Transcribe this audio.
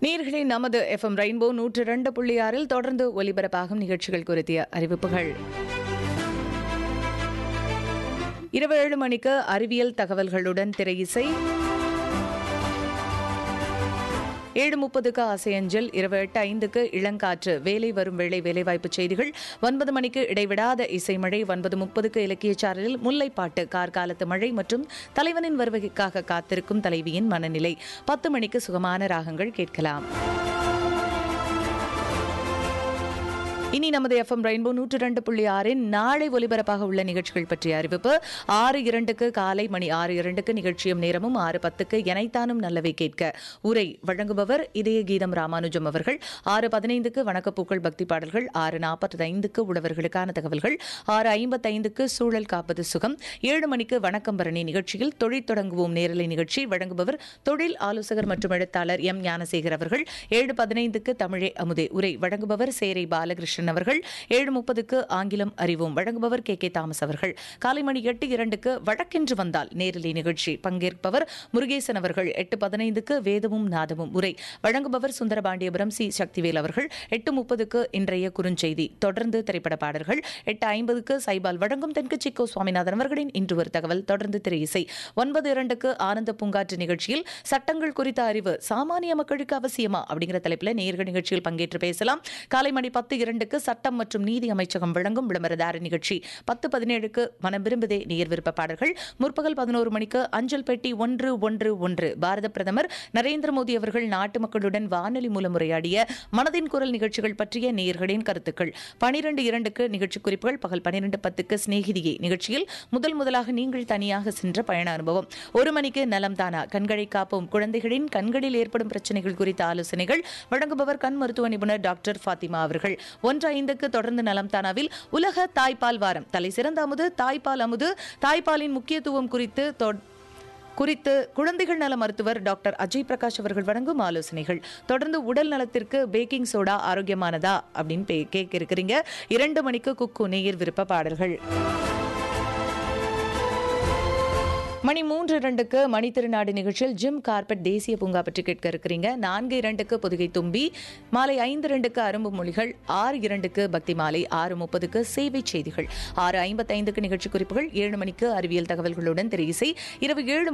நேர்களே நமது FM rainbow நூற்று ரெண்டு புள்ளி ஆறில் தொடர்ந்து ஒலிபரப்பாகும் நிகழ்ச்சிகள் குறித்த அறிவிப்புகள் இரவு ஏழு மணிக்கு அறிவியல் தகவல்களுடன் திரை இசை ஏழு முப்பதுக்கு ஆசையஞ்சல் இரவு எட்டு ஐந்துக்கு இளங்காற்று வேலை வரும் வேளை வேலைவாய்ப்பு செய்திகள் ஒன்பது மணிக்கு இடைவிடாத இசைமழை ஒன்பது முப்பதுக்கு இலக்கிய சாரலில் முல்லைப்பாட்டு கார்காலத்து மழை மற்றும் தலைவனின் வருகைக்காக காத்திருக்கும் தலைவியின் மனநிலை பத்து மணிக்கு சுகமான ராகங்கள் கேட்கலாம் இனி நமது எஃப்எம் ரெயின்போ நூற்று ரெண்டு புள்ளி ஆறின் நாளை ஒலிபரப்பாக உள்ள நிகழ்ச்சிகள் பற்றிய அறிவிப்பு ஆறு இரண்டுக்கு காலை மணி ஆறு இரண்டுக்கு நிகழ்ச்சியும் நேரமும் ஆறு பத்துக்கு எனைத்தானும் நல்லவை கேட்க உரை வழங்குபவர் இதய கீதம் ராமானுஜம் அவர்கள் ஆறு பதினைந்துக்கு வணக்கப்பூக்கள் பக்தி பாடல்கள் ஆறு நாற்பத்தி ஐந்துக்கு உழவர்களுக்கான தகவல்கள் ஆறு ஐம்பத்தைந்துக்கு சூழல் காப்பது சுகம் ஏழு மணிக்கு வணக்கம் பரணி நிகழ்ச்சியில் தொழில் தொடங்குவோம் நேரலை நிகழ்ச்சி வழங்குபவர் தொழில் ஆலோசகர் மற்றும் எழுத்தாளர் எம் ஞானசேகர் அவர்கள் ஏழு பதினைந்துக்கு தமிழே அமுதே உரை வழங்குபவர் சேரை பாலகிருஷ்ணன் அவர்கள் ஏழு முப்பதுக்கு ஆங்கிலம் அறிவோம் வழங்குபவர் கே கே தாமஸ் அவர்கள் காலை மணி எட்டு இரண்டுக்கு வழக்கென்று வந்தால் நேரலை நிகழ்ச்சி பங்கேற்பவர் முருகேசன் அவர்கள் எட்டு பதினைந்துக்கு வேதமும் நாதமும் உரை வழங்குபவர் சுந்தரபாண்டியபுரம் சி சக்திவேல் அவர்கள் எட்டு முப்பதுக்கு இன்றைய குறுஞ்செய்தி தொடர்ந்து திரைப்பட பாடல்கள் எட்டு ஐம்பதுக்கு சைபால் வழங்கும் தென்கு சிக்கோ சுவாமிநாதன் அவர்களின் இன்று ஒரு தகவல் தொடர்ந்து திரை இசை ஒன்பது இரண்டுக்கு ஆனந்த பூங்காற்று நிகழ்ச்சியில் சட்டங்கள் குறித்த அறிவு சாமானிய மக்களுக்கு அவசியமா அப்படிங்கிற தலைப்பில் நேர்கள் நிகழ்ச்சியில் பங்கேற்று பேசலாம் காலை மணி பத்து இரண்டுக்கு சட்டம் மற்றும் நீதி அமைச்சகம் வழங்கும் விளம்பரதார நிகழ்ச்சி பத்து பதினேழுக்கு மனம் விரும்புதே நேர் விருப்ப பாடல்கள் முற்பகல் பதினோரு மணிக்கு அஞ்சல் பெட்டி ஒன்று ஒன்று ஒன்று பாரத பிரதமர் நரேந்திர மோடி அவர்கள் நாட்டு மக்களுடன் வானொலி மூலம் உரையாடிய மனதின் குரல் நிகழ்ச்சிகள் பற்றிய நேயர்களின் கருத்துக்கள் பனிரெண்டு இரண்டுக்கு நிகழ்ச்சி குறிப்புகள் பகல் பனிரெண்டு பத்துக்கு சிநேகிதியே நிகழ்ச்சியில் முதல் முதலாக நீங்கள் தனியாக சென்ற பயண அனுபவம் ஒரு மணிக்கு நலம் தானா கண்களை காப்போம் குழந்தைகளின் கண்களில் ஏற்படும் பிரச்சனைகள் குறித்த ஆலோசனைகள் வழங்குபவர் கண் மருத்துவ நிபுணர் டாக்டர் ஃபாத்திமா அவர்கள் ஒன்று ஐந்துக்கு தொடர்ந்து நலம் தானாவில் உலக தாய்ப்பால் வாரம் தலை சிறந்த அமுது தாய்ப்பால் அமுது தாய்ப்பாலின் முக்கியத்துவம் குறித்து தொ- குறித்து குழந்தைகள் நல மருத்துவர் டாக்டர் அஜய் பிரகாஷ் அவர்கள் வழங்கும் ஆலோசனைகள் தொடர்ந்து உடல் நலத்திற்கு பேக்கிங் சோடா ஆரோக்கியமானதா அப்படின்னு பே- கேட்க இருக்கிறீங்க இரண்டு மணிக்கு குக்கு நேயர் விருப்ப பாடல்கள் மணி மூன்று இரண்டுக்கு மணி திருநாடு நிகழ்ச்சியில் ஜிம் கார்பெட் தேசிய பூங்கா பற்றி கேட்க இருக்கிறீங்க நான்கு இரண்டுக்கு பொதுகை தும்பி மாலை ஐந்து இரண்டுக்கு அரும்பு மொழிகள் ஆறு இரண்டுக்கு பக்தி மாலை ஆறு முப்பதுக்கு சேவை செய்திகள் ஆறு ஐம்பத்தைந்துக்கு நிகழ்ச்சி குறிப்புகள் ஏழு மணிக்கு அறிவியல் தகவல்களுடன் திரை இசை இரவு ஏழு